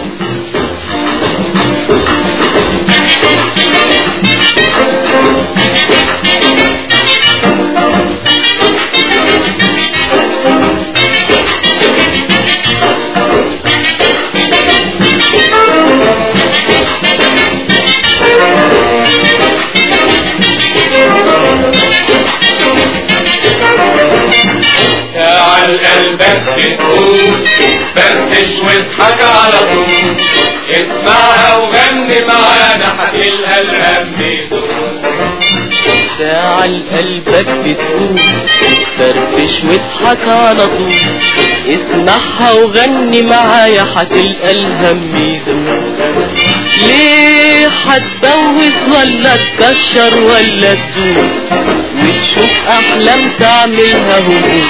تعال قلبك بتقول فرفش واضحك على طول اسمعها وغني معانا هتلقى الهم يدور فاعل قلبك بتقول فرفش واضحك على طول اسمعها وغني معايا هتلقى الهم يزول ليه هتبوس ولا تكشر ولا تزول وتشوف احلام تعملها هموم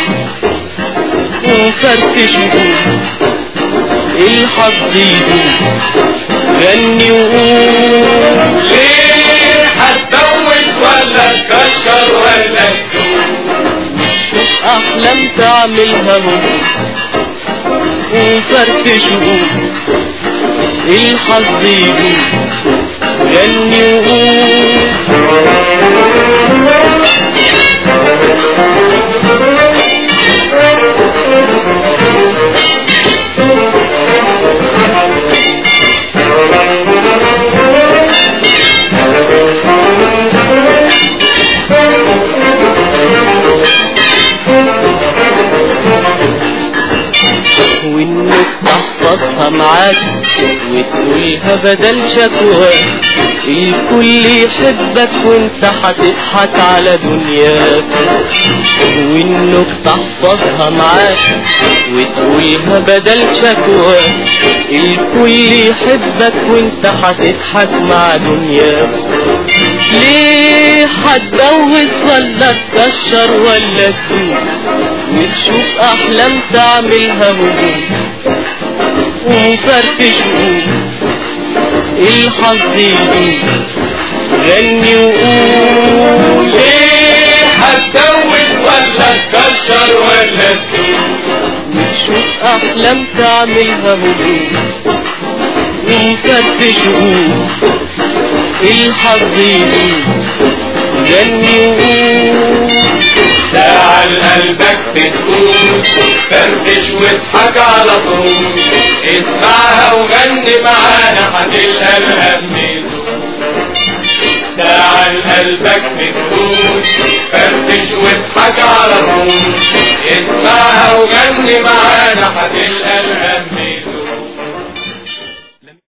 وفرفش وقول الحظ يدوم غني وقول ليه هتدوس ولا تكشر ولا تزول شوف احلام تعملها هموم وفرفش وقول الحظ يدوم غني وقول وانك تحفظها معاك وتقولها بدل شكوى الكل يحبك وانت هتضحك على دنياك وانك تحفظها معاك وتقولها بدل شكوى الكل يحبك وانت هتضحك مع دنياك ليه هتجوز ولا تكشر ولا تسوق وتشوف احلام تعملها هموم وفرفش وقول الحظ يدوم غني وقول ليه هتدوس ولا تكشر ولا تزول وتشوف احلام تعملها هموم وفرفش وقول الحظ يدوم غني وقول تعال قلبك بتقول فرفش واضحك على طول اسمعها وغني معانا هتلقى الهم يدور تعال قلبك بتقول فرفش واضحك على طول اسمعها وغني معانا هتلقى الهم